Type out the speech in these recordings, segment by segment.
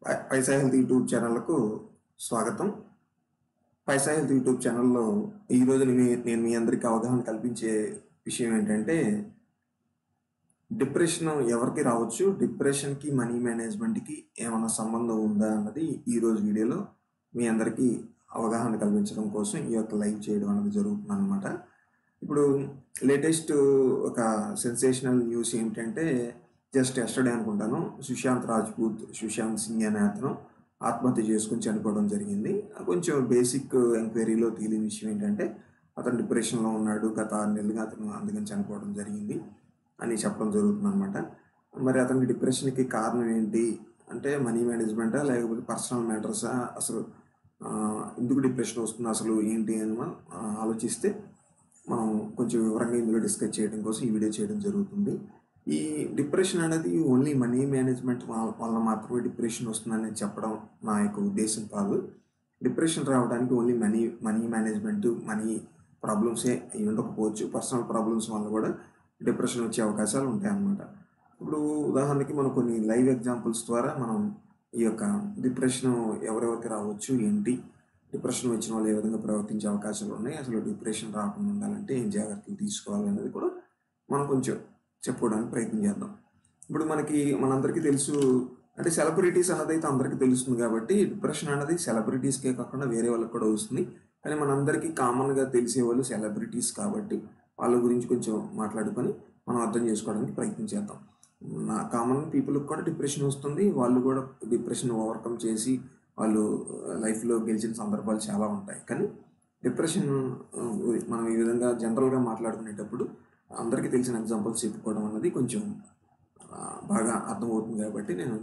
పై- పైసా health YouTube ఛానల్కు స్వాగతం పైసా health YouTube ఛానల్లో ఈరోజు నేను నేను మీ అందరికీ అవగాహన కల్పించే విషయం ఏంటంటే డిప్రెషన్ ఎవరికి రావచ్చు డిప్రెషన్కి మనీ మేనేజ్మెంట్కి ఏమైనా సంబంధం ఉందా అన్నది ఈరోజు వీడియోలో మీ అందరికీ అవగాహన కల్పించడం కోసం ఈ యొక్క లైవ్ చేయడం అనేది జరుగుతుంది అనమాట ఇప్పుడు లేటెస్ట్ ఒక సెన్సేషనల్ న్యూస్ ఏంటంటే జస్ట్ ఎస్టర్డే అనుకుంటాను సుశాంత్ రాజ్పూత్ సుశాంత్ సింగ్ అనే అతను ఆత్మహత్య చేసుకుని చనిపోవడం జరిగింది కొంచెం బేసిక్ ఎంక్వైరీలో తేలిన విషయం ఏంటంటే అతను డిప్రెషన్లో ఉన్నాడు గత ఆరు నెలలుగా అతను అందుకని చనిపోవడం జరిగింది అని చెప్పడం జరుగుతుంది అనమాట మరి అతనికి డిప్రెషన్కి కారణం ఏంటి అంటే మనీ మేనేజ్మెంటా లేకపోతే పర్సనల్ మ్యాటర్సా అసలు ఆ, ఎందుకు డిప్రెషన్ వస్తుంది అసలు ఏంటి అని మనం ఆ, ఆలోచిస్తే మనం కొంచెం వివరంగా ఇందులో డిస్కస్ చేయడం కోసం ఈ వీడియో చేయడం జరుగుతుంది ఈ డిప్రెషన్ అనేది ఓన్లీ మనీ మేనేజ్మెంట్ వల్ల మాత్రమే డిప్రెషన్ వస్తుందని చెప్పడం నా యొక్క ఉద్దేశం కాదు డిప్రెషన్ రావడానికి only money money management money ప్రాబ్లమ్సే అయి ఉండకపోవచ్చు పర్సనల్ ప్రాబ్లమ్స్ వల్ల కూడా డిప్రెషన్ వచ్చే అవకాశాలు ఉంటాయి అన్నమాట ఇప్పుడు ఉదాహరణకి మనం కొన్ని లైవ్ ఎగ్జాంపుల్స్ ద్వారా మనం ఈ యొక్క డిప్రెషన్ ఎవరెవరికి రావచ్చు ఏంటి డిప్రెషన్ వచ్చిన వాళ్ళు ఏ విధంగా ప్రవర్తించే అవకాశాలు ఉన్నాయి అసలు డిప్రెషన్ రాకుండా ఉండాలంటే ఏం జాగ్రత్తలు తీసుకోవాలి అనేది కూడా మనం కొంచెం చెప్పుకోవడానికి ప్రయత్నం చేద్దాం ఇప్పుడు మనకి మనందరికీ తెలుసు అంటే సెలబ్రిటీస్ అన్నది అయితే అందరికీ తెలుస్తుంది కాబట్టి డిప్రెషన్ అనేది సెలబ్రిటీస్కే కాకుండా వేరే వాళ్ళకి కూడా వస్తుంది కానీ మనందరికీ కామన్గా తెలిసే వాళ్ళు సెలబ్రిటీస్ కాబట్టి వాళ్ళ గురించి కొంచెం మాట్లాడుకొని మనం అర్థం చేసుకోవడానికి ప్రయత్నం చేద్దాం నా కామన్ పీపుల్కి కూడా డిప్రెషన్ వస్తుంది వాళ్ళు కూడా డిప్రెషన్ ఓవర్కమ్ చేసి వాళ్ళు లైఫ్లో గెలిచిన సందర్భాలు చాలా ఉంటాయి కానీ డిప్రెషన్ ఆ, మనం ఈ విధంగా జనరల్గా మాట్లాడుకునేటప్పుడు అందరికీ తెలిసిన ఎగ్జాంపుల్స్ చెప్పుకోవడం అన్నది కొంచెం ఆ, బాగా అర్థమవుతుంది కాబట్టి నేను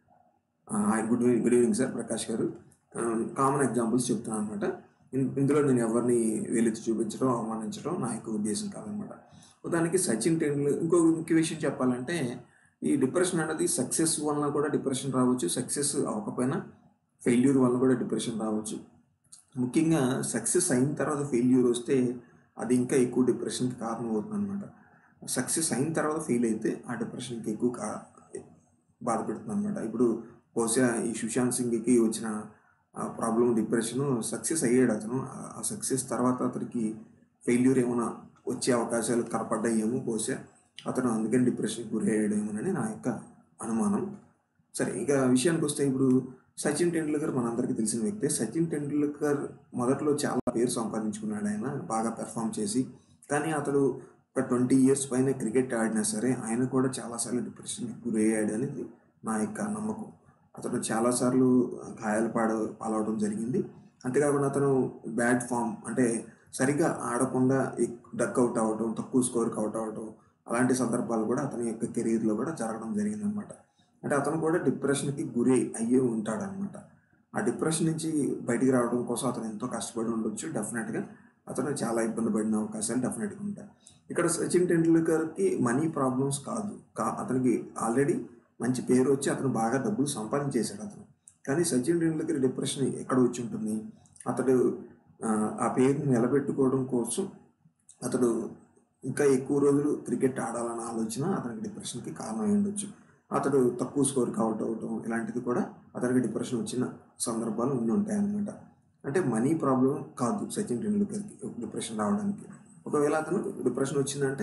good good evening sir Prakash garu common examples చెప్తున్నాను అనమాట ఇందులో నేను ఎవరిని వెలుతు చూపించడం అవమానించడం నా యొక్క ఉద్దేశం కాదనమాట ఉదాహరణకి సచిన్ టెండూల్కర్ ఇంకో ముఖ్య విషయం చెప్పాలంటే ఈ డిప్రెషన్ అనేది సక్సెస్ వలన కూడా డిప్రెషన్ రావచ్చు సక్సెస్ అవ్వకపోయినా ఫెయిల్యూర్ వలన కూడా డిప్రెషన్ రావచ్చు ముఖ్యంగా సక్సెస్ అయిన తర్వాత ఫెయిల్యూర్ వస్తే అది ఇంకా ఎక్కువ డిప్రెషన్కి కారణం అవుతుంది అనమాట సక్సెస్ అయిన తర్వాత ఫెయిల్ అయితే ఆ డిప్రెషన్కి ఎక్కువ కా బాధపెడుతుంది అనమాట ఇప్పుడు బహుశా ఈ సుశాంత్ సింగ్కి వచ్చిన ప్రాబ్లం డిప్రెషన్ సక్సెస్ అయ్యాడు అతను ఆ- ఆ సక్సెస్ తర్వాత అతనికి ఫెయిల్యూర్ ఏమైనా వచ్చే అవకాశాలు కనపడ్డాయేమో బహుశా అతను అందుకని డిప్రెషన్కి గురయ్యాడేమోనని నా యొక్క అనుమానం సరే ఇక విషయానికి వస్తే ఇప్పుడు సచిన్ టెండూల్కర్ మనందరికీ తెలిసిన వ్యక్తే సచిన్ టెండూల్కర్ మొదట్లో చాలా పేరు సంపాదించుకున్నాడు ఆయన బాగా పెర్ఫామ్ చేసి కానీ అతడు ఒక ట్వంటీ ఇయర్స్ పైన క్రికెట్ ఆడినా సరే ఆయన కూడా చాలాసార్లు డిప్రెషన్కి గురయ్యాడు అనేది నా యొక్క నమ్మకం అతను చాలాసార్లు గాయాలు పాడ పాలవడం జరిగింది అంతేకాకుండా అతను బ్యాడ్ ఫామ్ అంటే సరిగ్గా ఆడకుండా డక్ అవుట్ అవ్వడం తక్కువ స్కోర్కి అవుట్ అవ్వడం అలాంటి సందర్భాలు కూడా అతని యొక్క కెరీర్లో కూడా జరగడం జరిగిందనమాట అంటే అతను కూడా డిప్రెషన్కి గురి అయ్యి ఉంటాడనమాట ఆ డిప్రెషన్ నుంచి బయటికి రావడం కోసం అతను ఎంతో కష్టపడి ఉండొచ్చు డెఫినెట్గా అతను చాలా ఇబ్బంది పడిన అవకాశాలు డెఫినెట్గా ఉంటాయి ఇక్కడ సచిన్ టెండూల్కర్కి మనీ ప్రాబ్లమ్స్ కాదు కా అతనికి ఆల్రెడీ మంచి పేరు వచ్చి అతను బాగా డబ్బులు సంపాదించేశాడు అతను కానీ సచిన్ టెండూల్కర్ డిప్రెషన్ ఎక్కడ వచ్చి ఉంటుంది అతడు ఆ, ఆ పేరుని నిలబెట్టుకోవడం కోసం అతడు ఇంకా ఎక్కువ రోజులు క్రికెట్ ఆడాలన్న ఆలోచన అతనికి డిప్రెషన్కి కారణం అయి ఉండొచ్చు అతడు తక్కువ స్కోర్కి అవుట్ అవటం ఇలాంటిది కూడా అతనికి డిప్రెషన్ వచ్చిన సందర్భాలు ఉండి ఉంటాయి అన్నమాట అంటే మనీ ప్రాబ్లం కాదు సచిన్ టెండూల్కర్కి డిప్రెషన్ రావడానికి ఒకవేళ అతను డిప్రెషన్ వచ్చిందంటే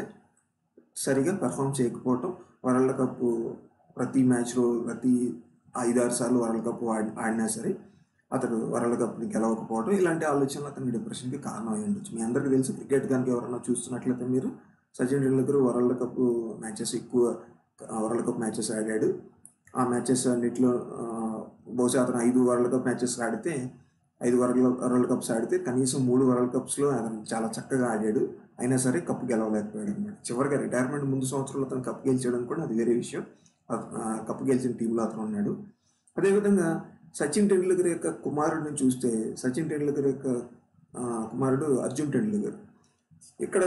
సరిగా పెర్ఫామ్ చేయకపోవటం వరల్డ్ కప్ ప్రతి మ్యాచ్లో ప్రతి ఐదారు సార్లు వరల్డ్ కప్ ఆడి ఆడినా సరే అతడు వరల్డ్ కప్ని గెలవకపోవడం ఇలాంటి ఆలోచనలు అతని డిప్రెషన్కి కారణం అయి ఉండొచ్చు మీ అందరికీ తెలుసు క్రికెట్ కనుక ఎవరైనా చూస్తున్నట్లయితే మీరు Sachin Tendulkar world cup matches ఎక్కువ వరల్డ్ కప్ మ్యాచెస్ ఆడాడు ఆ మ్యాచెస్ అన్నింటిలో ఆ, బహుశా అతను ఐదు వరల్డ్ కప్ మ్యాచెస్ ఆడితే ఐదు వరల్డ్ వరల్డ్ కప్స్ ఆడితే కనీసం మూడు వరల్డ్ కప్స్లో అతను చాలా చక్కగా ఆడాడు అయినా సరే కప్ గెలవలేకపోయాడు అనమాట చివరిగా రిటైర్మెంట్ ముందు సంవత్సరంలో అతను కప్ గెలిచాడు కూడా అది వేరే విషయం అత- ఆ, కప్ గెలిచిన టీంలో అతను ఉన్నాడు అదేవిధంగా సచిన్ టెండూల్కర్ యొక్క కుమారుడిని చూస్తే సచిన్ టెండూల్కర్ యొక్క ఆ, కుమారుడు అర్జున్ టెండూల్కర్ ఇక్కడ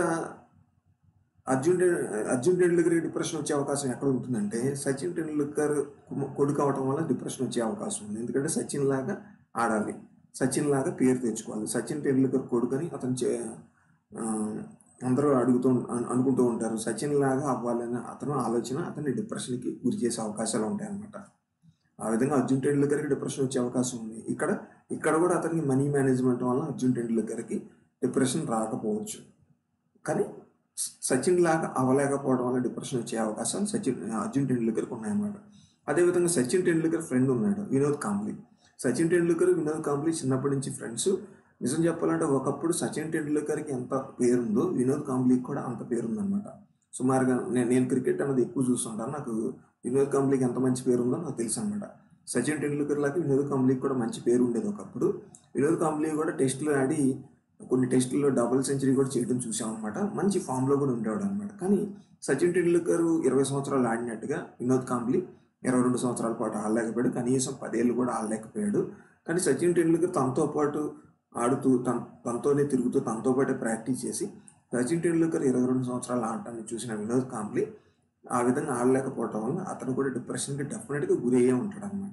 అర్జున్ టెం- అర్జున్ టెండూల్కర్ డిప్రెషన్ వచ్చే అవకాశం ఎక్కడ ఉంటుందంటే సచిన్ టెండూల్కర్ కుమ- కొడుకు అవటం వల్ల డిప్రెషన్ వచ్చే అవకాశం ఉంది ఎందుకంటే సచిన్ లాగా ఆడాలి సచిన్ లాగా పేరు తెచ్చుకోవాలి సచిన్ టెండూల్కర్ కొడుకుని అతను చే ఆ, అందరూ అడుగుతూ అను- అనుకుంటూ ఉంటారు సచిన్ లాగా అవ్వాలనే అతను ఆలోచన అతన్ని డిప్రెషన్కి గురి చేసే అవకాశాలు ఉంటాయి అన్నమాట ఆ విధంగా అర్జున్ టెండూల్కర్కి డిప్రెషన్ వచ్చే అవకాశం ఉంది ఇక్కడ ఇక్కడ కూడా అతనికి మనీ మేనేజ్మెంట్ వల్ల అర్జున్ టెండూల్కర్కి డిప్రెషన్ రాకపోవచ్చు కానీ స- సచిన్ లాగా అవ్వలేకపోవడం వల్ల డిప్రెషన్ వచ్చే అవకాశాలు సచిన్ అర్జున్ టెండూల్కర్కి ఉన్నాయన్నమాట అదేవిధంగా సచిన్ టెండూల్కర్ ఫ్రెండ్ ఉన్నాడు వినోద్ కాంబ్లీ సచిన్ టెండూల్కర్ వినోద్ కాంబ్లీ చిన్నప్పటి నుంచి ఫ్రెండ్స్ నిజం చెప్పాలంటే ఒకప్పుడు సచిన్ టెండూల్కర్కి ఎంత పేరుందో వినోద్ కాంబ్లీకి కూడా అంత పేరుందన్నమాట సుమారుగా నేను నేను క్రికెట్ అన్నది ఎక్కువ చూస్తుంటాను నాకు వినోద్ కాంబ్లీకి ఎంత మంచి పేరు ఉందో నాకు తెలుసు అనమాట సచిన్ టెండూల్కర్ లాగా వినోద్ కాంబ్లీకి కూడా మంచి పేరు ఉండేది ఒకప్పుడు వినోద్ కాంబ్లీ కూడా టెస్టులు ఆడి కొన్ని టెస్టుల్లో డబుల్ సెంచరీ కూడా చేయడం చూసాం అనమాట మంచి ఫామ్లో కూడా ఉండేవాడు అనమాట కానీ సచిన్ టెండూల్కర్ ఇరవై సంవత్సరాలు ఆడినట్టుగా వినోద్ కాంబ్లీ ఇరవై రెండు సంవత్సరాల పాటు ఆడలేకపోయాడు కనీసం పదేళ్ళు కూడా ఆడలేకపోయాడు కానీ సచిన్ టెండూల్కర్ తనతో పాటు ఆడుతూ తన తనతోనే తిరుగుతూ తనతో పాటే ప్రాక్టీస్ చేసి సచిన్ టెండూల్కర్ ఇరవై రెండు సంవత్సరాలు ఆడటాన్ని చూసిన వినోద్ కాంబ్లీ ఆ విధంగా ఆడలేకపోవటం వల్ల అతను కూడా డిప్రెషన్కి డెఫినెట్గా గురి అయ్యే ఉంటాడు అనమాట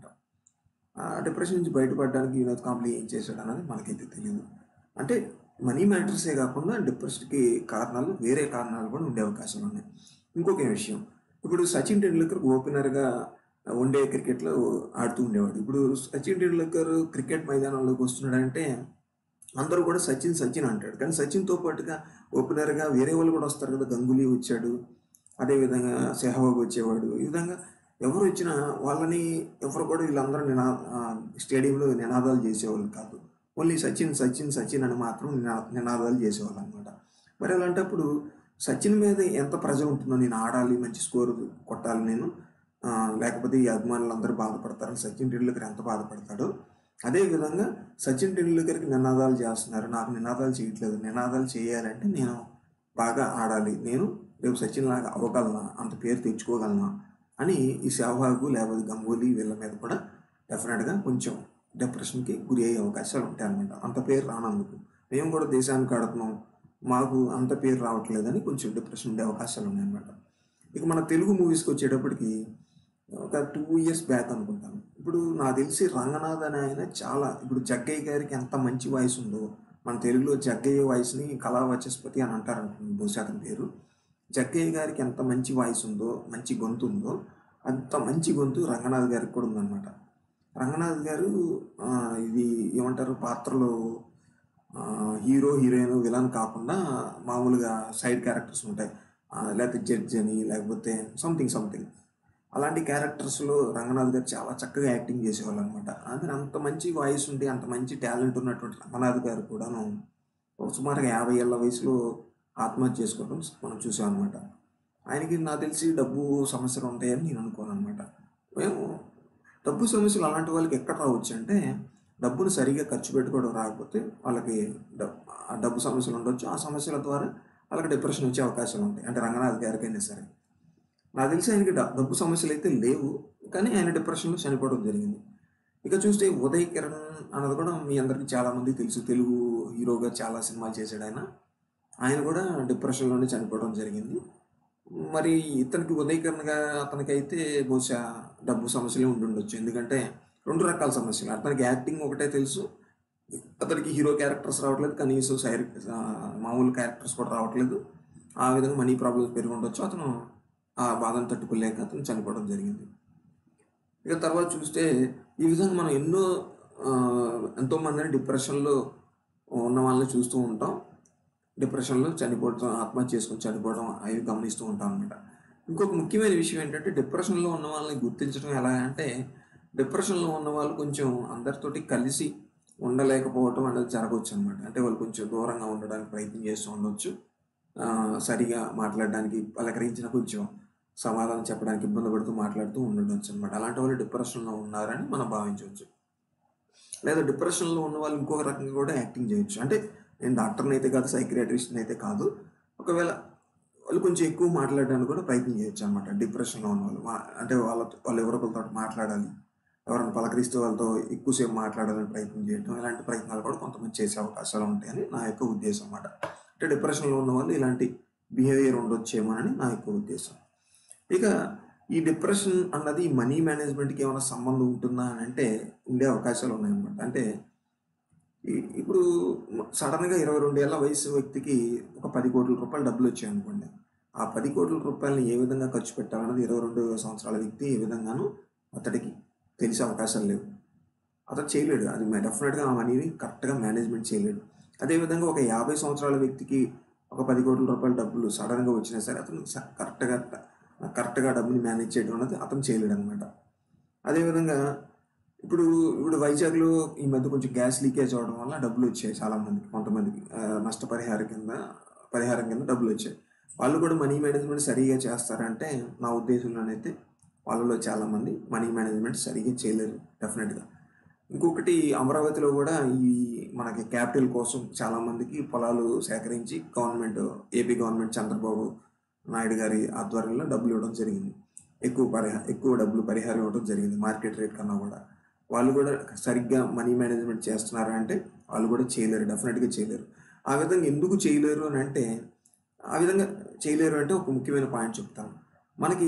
ఆ డిప్రెషన్ నుంచి బయటపడడానికి వినోద్ కాంబ్లీ ఏం చేశాడు అన్నది మనకైతే తెలియదు అంటే మనీ మ్యాటర్సే కాకుండా డిప్రెషన్కి కారణాలు వేరే కారణాలు కూడా ఉండే అవకాశాలు ఉన్నాయి ఇంకొక విషయం ఇప్పుడు సచిన్ టెండూల్కర్ ఓపెనర్గా వన్డే క్రికెట్లో ఆడుతూ ఉండేవాడు ఇప్పుడు సచిన్ టెండూల్కర్ క్రికెట్ మైదానంలోకి వస్తున్నాడంటే అందరూ కూడా సచిన్ సచిన్ అంటాడు కానీ సచిన్తో పాటుగా ఓపెనర్గా వేరే వాళ్ళు కూడా వస్తారు కదా గంగులీ వచ్చాడు అదేవిధంగా సెహవాగ్ వచ్చేవాడు ఈ విధంగా ఎవరు వచ్చినా వాళ్ళని ఎవరు కూడా వీళ్ళందరూ నినా ఆ, స్టేడియంలో నినాదాలు చేసేవాళ్ళు కాదు ఓన్లీ సచిన్ సచిన్ సచిన్ అని మాత్రం నినా నినాదాలు చేసేవాళ్ళు అనమాట మరి అలాంటప్పుడు సచిన్ మీద ఎంత ప్రెజర్ ఉంటుందో నేను ఆడాలి మంచి స్కోర్ కొట్టాలి నేను ఆ, లేకపోతే ఈ అభిమానులు అందరూ బాధపడతారని సచిన్ టెండూల్కర్ ఎంత బాధపడతాడో అదే విధంగా సచిన్ టెండూల్కర్కి నినాదాలు చేస్తున్నారు నాకు నినాదాలు చేయట్లేదు నినాదాలు చేయాలంటే నేను బాగా ఆడాలి నేను రేపు సచిన్ లాగా అవ్వగలనా అంత పేరు తెచ్చుకోగలనా అని ఈ సెహ్వాగ్ లేకపోతే గంగూలీ వీళ్ళ మీద కూడా డెఫినెట్గా కొంచెం డిప్రెషన్కి గురి అయ్యే అవకాశాలు ఉంటాయి అనమాట అంత పేరు రానందుకు మేము కూడా దేశానికి ఆడుతున్నాం మాకు అంత పేరు రావట్లేదని కొంచెం డిప్రెషన్ ఉండే అవకాశాలు ఉన్నాయన్నమాట ఇక మన తెలుగు మూవీస్కి వచ్చేటప్పటికి ఒక టూ ఇయర్స్ బ్యాక్ అనుకుంటాను ఇప్పుడు నాకు తెలిసి రంగనాథ్ అని ఆయన చాలా ఇప్పుడు జగ్గయ్య గారికి ఎంత మంచి వాయిస్ ఉందో మన తెలుగులో జగ్గయ్య వాయిస్ని కళా వాచస్పతి అని అంటారు అనుకుంటున్నాను బహుశా అతని పేరు జగ్గయ్య గారికి ఎంత మంచి వాయిస్ ఉందో మంచి గొంతు ఉందో అంత మంచి గొంతు రంగనాథ్ గారికి కూడా ఉందన్నమాట రంగనాథ్ గారు ఆ, ఇది ఏమంటారు పాత్రలో ఆ, హీరో హీరోయిన్ విలన్ కాకుండా మామూలుగా సైడ్ క్యారెక్టర్స్ ఉంటాయి ఆ, లేకపోతే జడ్జ్ అని లేకపోతే సంథింగ్ సంథింగ్ అలాంటి క్యారెక్టర్స్లో రంగనాథ్ గారు చాలా చక్కగా యాక్టింగ్ చేసేవాళ్ళు అనమాట అందుకని అంత మంచి వాయిస్ ఉండి అంత మంచి టాలెంట్ ఉన్నటువంటి రంగనాథ్ గారు కూడాను ఒక సుమారుగా యాభై ఏళ్ళ వయసులో ఆత్మహత్య చేసుకోవడం మనం చూసాం అనమాట ఆయనకి నాకు తెలిసి డబ్బు సమస్యలు ఉంటాయని నేను అనుకోను అనమాట మేము డబ్బు సమస్యలు అలాంటి వాళ్ళకి ఎక్కడ రావచ్చు అంటే డబ్బును సరిగా ఖర్చు పెట్టుకోవడం రాకపోతే వాళ్ళకి డబ్- ఆ డబ్బు సమస్యలు ఉండొచ్చు ఆ సమస్యల ద్వారా వాళ్ళకి డిప్రెషన్ వచ్చే అవకాశాలు ఉంటాయి అంటే రంగనాథ్ గారికైనా సరే నాకు తెలిసి ఆయనకి డ- డబ్బు సమస్యలు అయితే లేవు కానీ ఆయన డిప్రెషన్లో చనిపోవడం జరిగింది ఇక చూస్తే ఉదయ్ కిరణ్ అన్నది కూడా మీ అందరికీ చాలామంది తెలుసు తెలుగు హీరోగా చాలా సినిమాలు చేశాడు ఆయన ఆయన కూడా డిప్రెషన్లోనే చనిపోవడం జరిగింది మరి ఇతనికి ఉదయ్ కిరణ్గా అతనికి అయితే బహుశా డబ్బు సమస్యలే ఉండుండొచ్చు ఎందుకంటే రెండు రకాల సమస్యలు అతనికి యాక్టింగ్ ఒకటే తెలుసు అతనికి హీరో క్యారెక్టర్స్ రావట్లేదు కనీసం సైర్ ఆ, మామూలు క్యారెక్టర్స్ కూడా రావట్లేదు ఆ విధంగా మనీ ప్రాబ్లమ్స్ పెరిగి ఉండొచ్చు అతను ఆ బాధను తట్టుకోలేక అతను చనిపోవడం జరిగింది ఇక తర్వాత చూస్తే ఈ విధంగా మనం ఎన్నో ఆ, ఎంతో మందిని డిప్రెషన్లో ఉన్న వాళ్ళని చూస్తూ ఉంటాం డిప్రెషన్లో చనిపోవడం ఆత్మహత్య చేసుకొని చనిపోవడం అవి గమనిస్తూ ఉంటాం అనమాట ఇంకొక ముఖ్యమైన విషయం ఏంటంటే డిప్రెషన్లో ఉన్న వాళ్ళని గుర్తించడం ఎలా అంటే డిప్రెషన్లో ఉన్న వాళ్ళు కొంచెం అందరితోటి కలిసి ఉండలేకపోవటం అనేది జరగవచ్చు అనమాట అంటే వాళ్ళు కొంచెం దూరంగా ఉండడానికి ప్రయత్నం చేస్తూ ఉండొచ్చు ఆ, సరిగా మాట్లాడడానికి పలకరించిన కొంచెం సమాధానం చెప్పడానికి ఇబ్బంది పడుతూ మాట్లాడుతూ ఉండవచ్చు అనమాట అలాంటి వాళ్ళు డిప్రెషన్లో ఉన్నారని మనం భావించవచ్చు లేదా డిప్రెషన్లో ఉన్న వాళ్ళు ఇంకొక రకంగా కూడా యాక్టింగ్ చేయొచ్చు అంటే నేను డాక్టర్ని అయితే కాదు సైక్రియాట్రిస్ట్ని అయితే కాదు ఒకవేళ వాళ్ళు కొంచెం ఎక్కువ మాట్లాడడానికి కూడా ప్రయత్నం చేయొచ్చు అనమాట డిప్రెషన్లో ఉన్న వాళ్ళు వా- అంటే వాళ్ళ వాళ్ళు ఎవరొకరితో మాట్లాడాలి ఎవరైనా పలకరిస్తే వాళ్ళతో ఎక్కువసేపు మాట్లాడాలని ప్రయత్నం చేయడం ఇలాంటి ప్రయత్నాలు కూడా కొంతమంది చేసే అవకాశాలు ఉంటాయని నా యొక్క ఉద్దేశం అన్నమాట అంటే డిప్రెషన్లో ఉన్న వాళ్ళు ఇలాంటి బిహేవియర్ ఉండొచ్చేమోనని నా యొక్క ఉద్దేశం ఇక ఈ డిప్రెషన్ అన్నది మనీ మేనేజ్మెంట్కి ఏమైనా సంబంధం ఉంటుందా అని అంటే ఉండే అవకాశాలు ఉన్నాయన్నమాట అంటే ఈ- ఇప్పుడు సడన్గా ఇరవై రెండు ఏళ్ళ వయసు వ్యక్తికి ఒక పది కోట్ల రూపాయలు డబ్బులు వచ్చాయి అనుకోండి ఆ పది కోట్ల రూపాయలని ఏ విధంగా ఖర్చు పెట్టాలన్నది ఇరవై రెండు సంవత్సరాల వ్యక్తి ఏ విధంగానూ అతడికి తెలిసే అవకాశాలు లేవు అతను చేయలేడు అది డెఫినెట్గా ఆ మనీని కరెక్ట్గా మేనేజ్మెంట్ చేయలేడు అదేవిధంగా ఒక యాభై సంవత్సరాల వ్యక్తికి ఒక పది కోట్ల రూపాయల డబ్బులు సడన్గా వచ్చినా సరే అతను స- కరెక్ట్గా కరెక్ట్గా డబ్బుని మేనేజ్ చేయడం అనేది అతను చేయలేడు అనమాట అదేవిధంగా ఇప్పుడు ఇప్పుడు వైజాగ్లో ఈ మధ్య కొంచెం గ్యాస్ లీకేజ్ అవడం వల్ల డబ్బులు వచ్చాయి చాలా మందికి కొంతమందికి ఆ, నష్టపరిహారం కింద పరిహారం కింద డబ్బులు వచ్చాయి వాళ్ళు కూడా మనీ మేనేజ్మెంట్ సరిగా చేస్తారంటే నా ఉద్దేశంలోనైతే వాళ్ళలో చాలామంది మనీ మేనేజ్మెంట్ సరిగా చేయలేరు డెఫినెట్గా ఇంకొకటి అమరావతిలో కూడా ఈ మనకి క్యాపిటల్ కోసం చాలామందికి పొలాలు సేకరించి government AP government Chandrababu Naidu గారి ఆధ్వర్యంలో డబ్బులు ఇవ్వడం జరిగింది ఎక్కువ పరిహా ఎక్కువ డబ్బులు పరిహారం ఇవ్వడం జరిగింది మార్కెట్ రేట్ కన్నా కూడా వాళ్ళు కూడా సరిగ్గా మనీ మేనేజ్మెంట్ చేస్తున్నారా అంటే వాళ్ళు కూడా చేయలేరు డెఫినెట్గా చేయలేరు ఆ విధంగా ఎందుకు చేయలేరు అని అంటే ఆ విధంగా చేయలేరు అంటే ఒక ముఖ్యమైన పాయింట్ చెప్తాను మనకి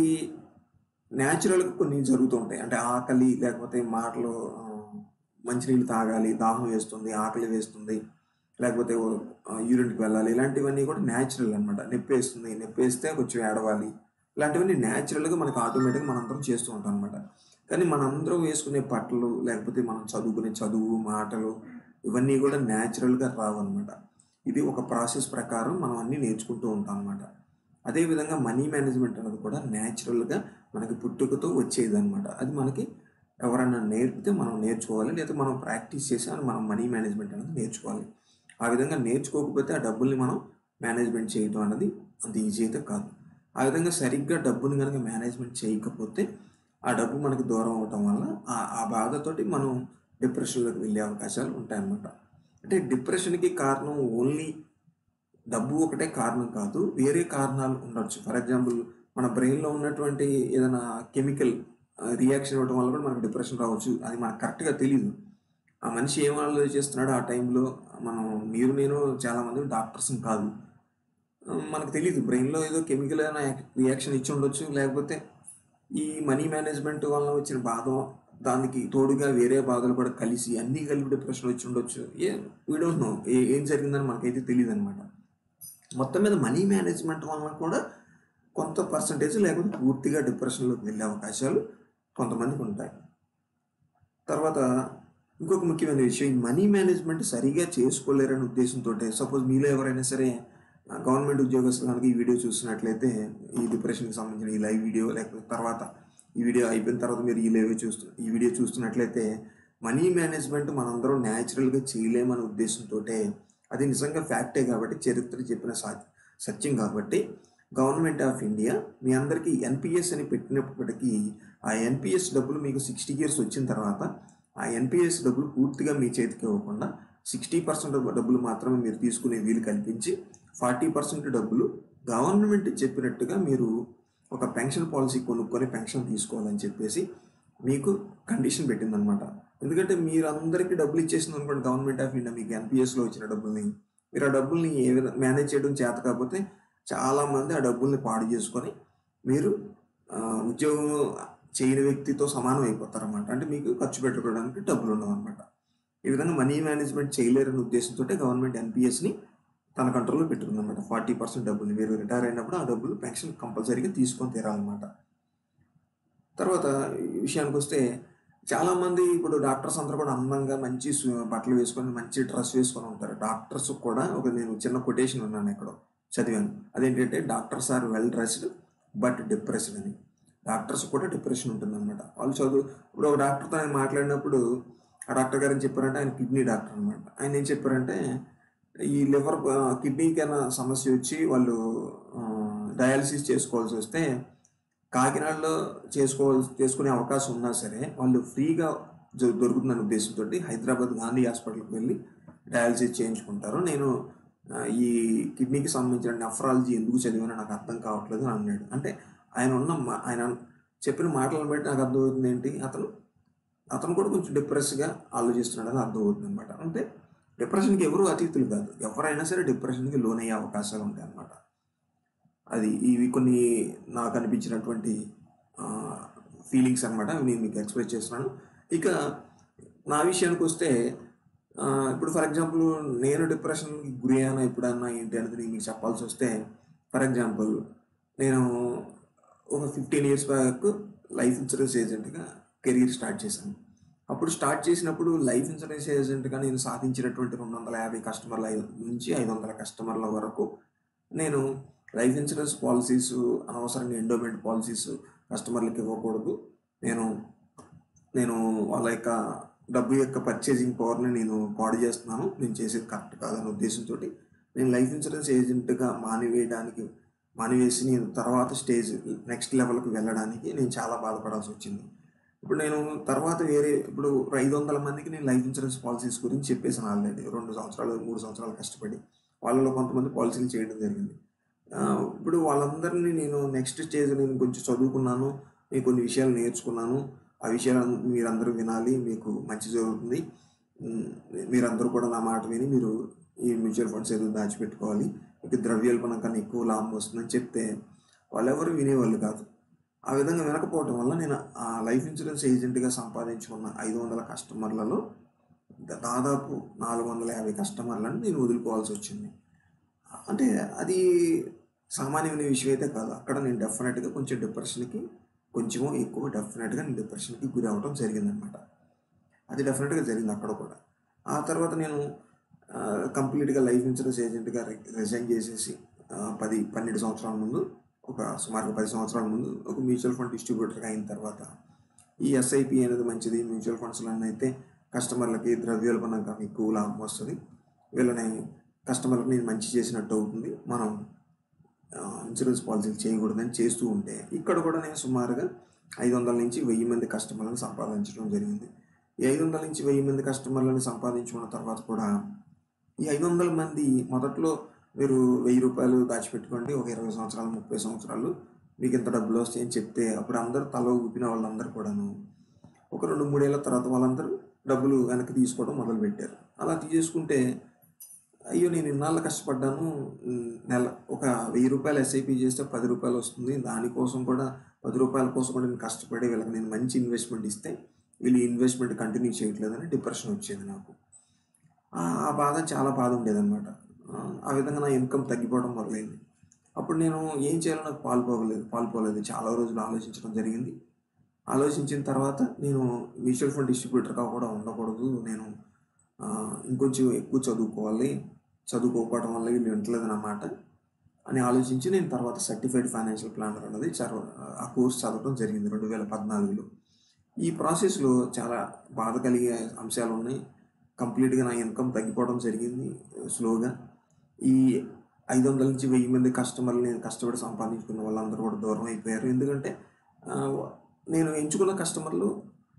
న్యాచురల్గా కొన్ని జరుగుతూ ఉంటాయి అంటే ఆకలి లేకపోతే మాటలు ఆ, మంచినీళ్ళు తాగాలి దాహం వేస్తుంది ఆకలి వేస్తుంది లేకపోతే యూరిన్కి వెళ్ళాలి ఇలాంటివన్నీ కూడా న్యాచురల్ అనమాట నొప్పి వేస్తుంది నొప్పి వేస్తే కొంచెం ఏడవాలి ఇలాంటివన్నీ న్యాచురల్గా మనకు ఆటోమేటిక్గా మనందరం చేస్తూ ఉంటాం అనమాట కానీ మనందరం వేసుకునే బట్టలు లేకపోతే మనం చదువుకునే చదువు మాటలు ఇవన్నీ కూడా న్యాచురల్గా రావు అనమాట ఇది ఒక ప్రాసెస్ ప్రకారం మనం అన్నీ నేర్చుకుంటూ ఉంటాం అనమాట అదేవిధంగా మనీ మేనేజ్మెంట్ అనేది కూడా న్యాచురల్గా మనకి పుట్టుకతో వచ్చేది అనమాట అది మనకి ఎవరైనా నేర్పితే మనం నేర్చుకోవాలి లేదా మనం ప్రాక్టీస్ చేసి అని మనం మనీ మేనేజ్మెంట్ అనేది నేర్చుకోవాలి ఆ విధంగా నేర్చుకోకపోతే ఆ డబ్బుల్ని మనం మేనేజ్మెంట్ చేయడం అనేది అంత ఈజీ అయితే కాదు ఆ విధంగా సరిగ్గా డబ్బుని కనుక మేనేజ్మెంట్ చేయకపోతే ఆ డబ్బు మనకి దూరం అవటం వల్ల ఆ ఆ బాధతోటి మనం డిప్రెషన్లోకి వెళ్ళే అవకాశాలు ఉంటాయన్నమాట అంటే డిప్రెషన్కి కారణం ఓన్లీ డబ్బు ఒకటే కారణం కాదు వేరే కారణాలు ఉండొచ్చు ఫర్ ఎగ్జాంపుల్ మన బ్రెయిన్లో ఉన్నటువంటి ఏదైనా కెమికల్ రియాక్షన్ ఇవ్వడం వల్ల కూడా మనకు డిప్రెషన్ రావచ్చు అది మనకు కరెక్ట్గా తెలియదు ఆ మనిషి ఏం ఆలోచిస్తున్నాడో ఆ టైంలో మనం మీరు నేను చాలామంది డాక్టర్స్ కాదు ఆ, మనకు తెలియదు బ్రెయిన్లో ఏదో కెమికల్ అయినా రియాక్షన్ ఇచ్చి ఉండొచ్చు లేకపోతే ఈ మనీ మేనేజ్మెంట్ వల్ల వచ్చిన బాధ దానికి తోడుగా వేరే బాధలు కూడా కలిసి అన్నీ కలిపి డిప్రెషన్ వచ్చి ఉండొచ్చు uh we don't know uh ఏం జరిగిందని మనకైతే తెలియదు అనమాట మొత్తం మీద మనీ మేనేజ్మెంట్ వలన కూడా కొంత పర్సంటేజ్ లేకపోతే పూర్తిగా డిప్రెషన్లోకి వెళ్ళే అవకాశాలు కొంతమందికి ఉంటాయి తర్వాత ఇంకొక ముఖ్యమైన విషయం ఈ మనీ మేనేజ్మెంట్ సరిగా చేసుకోలేరనే ఉద్దేశంతో సపోజ్ మీలో ఎవరైనా సరే గవర్నమెంట్ ఉద్యోగస్తులు కనుక ఈ వీడియో చూస్తున్నట్లయితే ఈ డిప్రెషన్కి సంబంధించిన ఈ లైవ్ వీడియో లేకపోతే తర్వాత ఈ వీడియో అయిపోయిన తర్వాత మీరు ఈ లైవ్ చూస్తూ ఈ వీడియో చూస్తున్నట్లయితే మనీ మేనేజ్మెంట్ మనందరం న్యాచురల్గా చేయలేమనే ఉద్దేశంతో అది నిజంగా ఫ్యాక్టే కాబట్టి చరిత్ర చెప్పిన సా సత్యం కాబట్టి గవర్నమెంట్ ఆఫ్ ఇండియా మీ అందరికీ ఎన్పిఎస్ అని పెట్టినప్పటికీ ఆ ఎన్పిఎస్ డబ్బులు మీకు సిక్స్టీ ఇయర్స్ వచ్చిన తర్వాత ఆ ఎన్పిఎస్ డబ్బులు పూర్తిగా మీ చేతికి ఇవ్వకుండా సిక్స్టీ పర్సెంట్ డబ్బులు మాత్రమే మీరు తీసుకునే వీలు కల్పించి ఫార్టీ పర్సెంట్ డబ్బులు గవర్నమెంట్ చెప్పినట్టుగా మీరు ఒక పెన్షన్ పాలసీ కొనుక్కొని పెన్షన్ తీసుకోవాలని చెప్పేసి మీకు కండిషన్ పెట్టిందనమాట ఎందుకంటే మీరు అందరికీ డబ్బులు ఇచ్చేసింది అనుకోండి గవర్నమెంట్ ఆఫ్ ఇండియా మీకు ఎన్పిఎస్లో వచ్చిన డబ్బుల్ని మీరు ఆ డబ్బుల్ని ఏ విధంగా మేనేజ్ చేయడం చేత కాకపోతే చాలామంది ఆ డబ్బుల్ని పాడు చేసుకొని మీరు ఆ, ఉద్యోగం చేయని వ్యక్తితో సమానం అయిపోతారన్నమాట అంటే మీకు ఖర్చు పెట్టుకోవడానికి డబ్బులు ఉండవు అనమాట ఈ విధంగా మనీ మేనేజ్మెంట్ చేయలేరనే ఉద్దేశంతో గవర్నమెంట్ ఎన్పిఎస్ని తన కంట్రోల్లో పెట్టుకుందన్నమాట ఫార్టీ పర్సెంట్ డబ్బులు మీరు రిటైర్ అయినప్పుడు ఆ డబ్బులు పెన్షన్ కంపల్సరీగా తీసుకొని తీరాలన్నమాట తర్వాత ఈ విషయానికి వస్తే చాలామంది ఇప్పుడు డాక్టర్స్ అందరూ కూడా అందంగా మంచి సు- బట్టలు వేసుకొని మంచి డ్రెస్ వేసుకొని ఉంటారు డాక్టర్స్ కూడా ఒక నేను చిన్న కొటేషన్ ఉన్నాను ఇక్కడ చదివాను అదేంటంటే doctors are well dressed but depressed అని డాక్టర్స్ కూడా డిప్రెషన్ ఉంటుందన్నమాట వాళ్ళు చదువు ఇప్పుడు ఒక డాక్టర్తో ఆయన మాట్లాడినప్పుడు ఆ డాక్టర్ గారు ఏం చెప్పారంటే ఆయన కిడ్నీ డాక్టర్ అనమాట ఆయన ఏం చెప్పారంటే ఈ లివర్ కిడ్నీకి ఏమైనా సమస్య వచ్చి వాళ్ళు డయాలసిస్ చేసుకోవాల్సి వస్తే కాకినాడలో చేసుకోవాల్సి చేసుకునే అవకాశం ఉన్నా సరే వాళ్ళు ఫ్రీగా జ- దొరుకుతుందనే ఉద్దేశంతో హైదరాబాద్ గాంధీ హాస్పిటల్కి వెళ్ళి డయాలసిస్ చేయించుకుంటారు నేను ఆ, ఈ కిడ్నీకి సంబంధించిన నెఫ్రాలజీ ఎందుకు చదివానో నాకు అర్థం కావట్లేదు అని అన్నాడు అంటే ఆయన ఉన్న మా- ఆయన చెప్పిన మాటలను బట్టి నాకు అర్థమవుతుంది ఏంటి అతను అతను కూడా కొంచెం డిప్రెస్గా ఆలోచిస్తున్నాడు అని అర్థమవుతుంది అనమాట అంటే డిప్రెషన్కి ఎవరు అతీతులు కాదు ఎవరైనా సరే డిప్రెషన్కి లోనయ్యే అవకాశాలు ఉంటాయి అన్నమాట అది ఇవి కొన్ని నాకు అనిపించినటువంటి ఫీలింగ్స్ అనమాట అవి నేను మీకు ఎక్స్ప్రెస్ చేస్తున్నాను ఇక నా విషయానికి వస్తే ఆ, ఇప్పుడు ఫర్ ఎగ్జాంపుల్ నేను డిప్రెషన్కి గురి అయ్యానా ఎప్పుడన్నా ఏంటి అనేది నేను మీకు చెప్పాల్సి వస్తే ఫర్ ఎగ్జాంపుల్ నేను ఒక fifteen years back life insurance ఏజెంట్గా కెరీర్ స్టార్ట్ చేశాను అప్పుడు స్టార్ట్ చేసినప్పుడు లైఫ్ ఇన్సూరెన్స్ ఏజెంట్గా నేను సాధించినటువంటి రెండు వందల యాభై కస్టమర్ల ఐదు- నుంచి ఐదు వందల కస్టమర్ల వరకు నేను లైఫ్ ఇన్సూరెన్స్ పాలసీస్ అనవసరంగా ఎండోమెంట్ పాలసీస్ కస్టమర్లకు ఇవ్వకూడదు నేను నేను వాళ్ళ యొక్క డబ్బు యొక్క పర్చేసింగ్ పవర్ని నేను పాడు చేస్తున్నాను నేను చేసేది కరెక్ట్ కాదనే ఉద్దేశంతో నేను లైఫ్ ఇన్సూరెన్స్ ఏజెంట్గా మానివేయడానికి మానివేసి నేను తర్వాత స్టేజ్ నెక్స్ట్ లెవెల్కి వెళ్ళడానికి నేను చాలా బాధపడాల్సి వచ్చింది ఇప్పుడు నేను తర్వాత వేరే ఇప్పుడు ఐదు వందల మందికి నేను లైఫ్ ఇన్సూరెన్స్ పాలసీస్ గురించి చెప్పేసాను ఆల్రెడీ రెండు సంవత్సరాలు మూడు సంవత్సరాలు కష్టపడి వాళ్ళలో కొంతమంది పాలసీలు చేయడం జరిగింది ఆ, ఇప్పుడు వాళ్ళందరినీ నేను నెక్స్ట్ స్టేజ్ నేను కొంచెం చదువుకున్నాను నేను కొన్ని విషయాలు నేర్చుకున్నాను ఆ విషయాలు మీరందరూ వినాలి మీకు మంచి జరుగుతుంది ఉమ్, మీరందరూ కూడా నా మాట విని మీరు ఈ మ్యూచువల్ ఫండ్స్ ఏదో దాచిపెట్టుకోవాలి మీకు ద్రవ్యోల్బణం కన్నా ఎక్కువ లాభం వస్తుందని చెప్తే వాళ్ళెవరు వినేవాళ్ళు కాదు ఆ విధంగా వినకపోవటం వల్ల నేను ఆ లైఫ్ ఇన్సూరెన్స్ ఏజెంట్గా సంపాదించుకున్న ఐదు వందల కస్టమర్లలో దా- దాదాపు నాలుగు వందల యాభై కస్టమర్లను నేను వదులుకోవాల్సి వచ్చింది అంటే అది సామాన్యమైన విషయం అయితే కాదు అక్కడ నేను డెఫినెట్గా కొంచెం డిప్రెషన్కి కొంచెమో ఎక్కువ డెఫినెట్గా నేను డిప్రెషన్కి గురి అవ్వడం జరిగిందనమాట అది డెఫినెట్గా జరిగింది అక్కడ కూడా ఆ తర్వాత నేను ఆ, కంప్లీట్గా లైఫ్ ఇన్సూరెన్స్ ఏజెంట్గా రి- రిజైన్ చేసేసి ఆ, పది పన్నెండు సంవత్సరాల ముందు ఒక సుమారుగా పది సంవత్సరాల ముందు ఒక మ్యూచువల్ ఫండ్ డిస్ట్రిబ్యూటర్గా అయిన తర్వాత ఈ ఎస్ఐపి అనేది మంచిది మ్యూచువల్ ఫండ్స్లో అయితే కస్టమర్లకి ద్రవ్యోల్బణం కన్నా ఎక్కువ లాభం వస్తుంది వీళ్ళని కస్టమర్లకు నేను మంచి చేసినట్టు అవుతుంది మనం ఆ, ఇన్సూరెన్స్ పాలసీలు చేయకూడదని చేస్తూ ఉంటే ఇక్కడ కూడా నేను సుమారుగా ఐదు వందల నుంచి వెయ్యి మంది కస్టమర్లను సంపాదించడం జరిగింది ఈ ఐదు వందల నుంచి వెయ్యి మంది కస్టమర్లను సంపాదించుకున్న తర్వాత కూడా ఈ ఐదు వందల మంది మొదట్లో మీరు వెయ్యి రూపాయలు దాచిపెట్టుకోండి ఒక ఇరవై సంవత్సరాలు ముప్పై సంవత్సరాలు మీకు ఇంత డబ్బులు వస్తాయని చెప్తే అప్పుడు అందరూ తల ఊపిన వాళ్ళందరూ కూడాను ఒక రెండు మూడేళ్ల తర్వాత వాళ్ళందరూ డబ్బులు వెనక్కి తీసుకోవడం మొదలుపెట్టారు అలా తీసుకుంటే అయ్యో నేను ఇన్నాళ్ళు కష్టపడ్డాను ఉమ్, నెల ఒక వెయ్యి రూపాయలు ఎస్ఐపి చేస్తే పది రూపాయలు వస్తుంది దానికోసం కూడా పది రూపాయల కోసం కూడా నేను కష్టపడి వీళ్ళకి నేను మంచి ఇన్వెస్ట్మెంట్ ఇస్తే వీళ్ళు ఇన్వెస్ట్మెంట్ కంటిన్యూ చేయట్లేదని డిప్రెషన్ వచ్చేది నాకు ఆ ఆ బాధ చాలా బాధ ఉండేదన్నమాట ఆ, ఆ విధంగా నా ఇన్కమ్ తగ్గిపోవడం మొదలైంది అప్పుడు నేను ఏం చేయాలో నాకు పాల్పోలేదు పాల్పోలేదు చాలా రోజులు ఆలోచించడం జరిగింది ఆలోచించిన తర్వాత నేను మ్యూచువల్ ఫండ్ డిస్ట్రిబ్యూటర్గా కూడా ఉండకూడదు నేను ఆ, ఇంకొంచెం ఎక్కువ చదువుకోవాలి చదువుకోకపోవడం వల్ల వీళ్ళు వింటలేదన్నమాట అని ఆలోచించి నేను తర్వాత సర్టిఫైడ్ ఫైనాన్షియల్ ప్లానర్ అన్నది చదవ ఆ కోర్స్ చదవడం జరిగింది రెండు వేల పద్నాలుగులో ఈ ప్రాసెస్లో చాలా బాధ కలిగే అంశాలు ఉన్నాయి కంప్లీట్గా నా ఇన్కమ్ తగ్గిపోవడం జరిగింది స్లోగా ఈ ఐదు వందల నుంచి వెయ్యి మంది కస్టమర్లు నేను కష్టపడి సంపాదించుకున్న వాళ్ళందరూ కూడా దూరం అయిపోయారు ఎందుకంటే ఆ, నేను ఎంచుకున్న కస్టమర్లు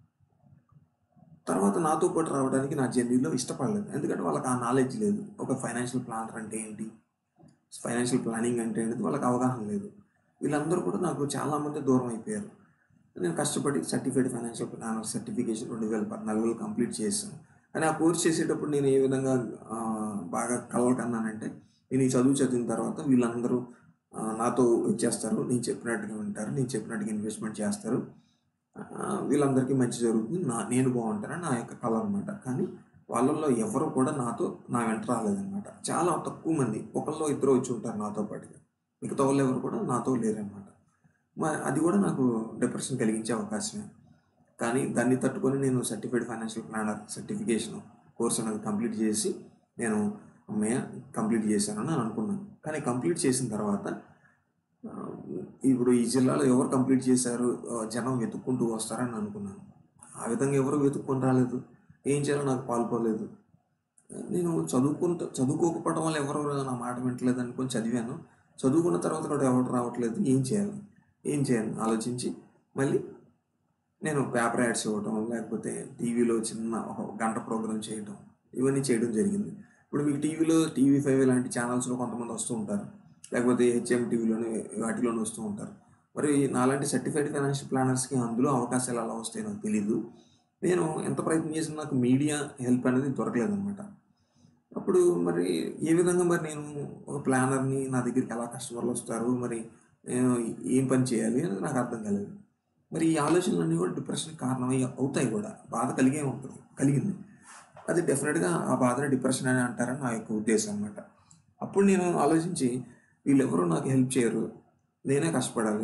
తర్వాత నాతో పాటు రావడానికి నా జర్నీలో ఇష్టపడలేదు ఎందుకంటే వాళ్ళకి ఆ నాలెడ్జ్ లేదు ఒక ఫైనాన్షియల్ ప్లానర్ అంటే ఏంటి ఫైనాన్షియల్ ప్లానింగ్ అంటే ఏంటి వాళ్ళకి అవగాహన లేదు వీళ్ళందరూ కూడా నాకు చాలామంది దూరం అయిపోయారు నేను కష్టపడి సర్టిఫైడ్ ఫైనాన్షియల్ ప్లానర్ సర్టిఫికేషన్ రెండు వేల పద్నాలుగులో కంప్లీట్ చేశాను కానీ ఆ కోర్స్ చేసేటప్పుడు నేను ఏ విధంగా ఆ, బాగా కలలు కన్నానంటే నేను ఈ చదువు చదివిన తర్వాత వీళ్ళందరూ ఆ, నాతో వచ్చేస్తారు నేను చెప్పినట్టుగా వింటారు నేను చెప్పినట్టుగా ఇన్వెస్ట్మెంట్ చేస్తారు ఆ, వీళ్ళందరికీ మంచి జరుగుతుంది నా నేను బాగుంటానని నా యొక్క కళ అనమాట కానీ వాళ్ళల్లో ఎవరు కూడా నాతో నా వెంట రాలేదన్నమాట చాలా తక్కువ మంది ఒకళ్ళు ఇద్దరు వచ్చి ఉంటారు నాతో పాటుగా మిగతా వాళ్ళు ఎవరు కూడా నాతో లేరనమాట మరి అది కూడా నాకు డిప్రెషన్ కలిగించే అవకాశమే కానీ దాన్ని తట్టుకొని నేను certified financial planner certification course అనేది కంప్లీట్ చేసి నేను అమ్మయ్య కంప్లీట్ చేశానని నేను అనుకున్నాను కానీ కంప్లీట్ చేసిన తర్వాత ఆ, ఇప్పుడు ఈ జిల్లాలో ఎవరు కంప్లీట్ చేశారు ఆ, జనం వెతుక్కుంటూ వస్తారని అనుకున్నాను ఆ విధంగా ఎవరు వెతుక్కొని రాలేదు ఏం చేయాలో నాకు పాల్పోలేదు నేను చదువుకుంటూ చదువుకోకపోవడం వల్ల ఎవరు నా మాట వింటలేదు అనుకొని చదివాను చదువుకున్న తర్వాత కూడా ఎవరు రావట్లేదు ఏం చేయాలి ఏం చేయాలి ఆలోచించి మళ్ళీ నేను పేపర్ యాడ్స్ ఇవ్వటం లేకపోతే టీవీలో చిన్న ఒక గంట ప్రోగ్రామ్ చేయటం ఇవన్నీ చేయడం జరిగింది ఇప్పుడు మీకు టీవీలో టీవీ ఫైవ్ లాంటి ఛానల్స్లో కొంతమంది వస్తూ ఉంటారు లేకపోతే హెచ్ఎం టీవీలోనే వాటిలోనే వస్తూ ఉంటారు మరి నాలాంటి సర్టిఫైడ్ ఫైనాన్షియల్ ప్లానర్స్కి అందులో అవకాశాలు ఎలా వస్తాయో నాకు తెలియదు నేను ఎంత ప్రయత్నం చేసినా నాకు మీడియా హెల్ప్ అనేది దొరకలేదన్నమాట అప్పుడు మరి ఏ విధంగా మరి నేను ఒక ప్లానర్ని నా దగ్గరికి ఎలా కస్టమర్లు వస్తారు మరి నేను ఏం పని చేయాలి అనేది నాకు అర్థం కాలేదు మరి ఈ ఆలోచనలన్నీ కూడా డిప్రెషన్ కారణమై అవుతాయి కూడా బాధ కలిగే ఉంటుంది కలిగింది అది డెఫినెట్గా ఆ బాధని డిప్రెషన్ అని అంటారని నా యొక్క ఉద్దేశం అనమాట అప్పుడు నేను ఆలోచించి వీళ్ళెవరూ నాకు హెల్ప్ చేయరు నేనే కష్టపడాలి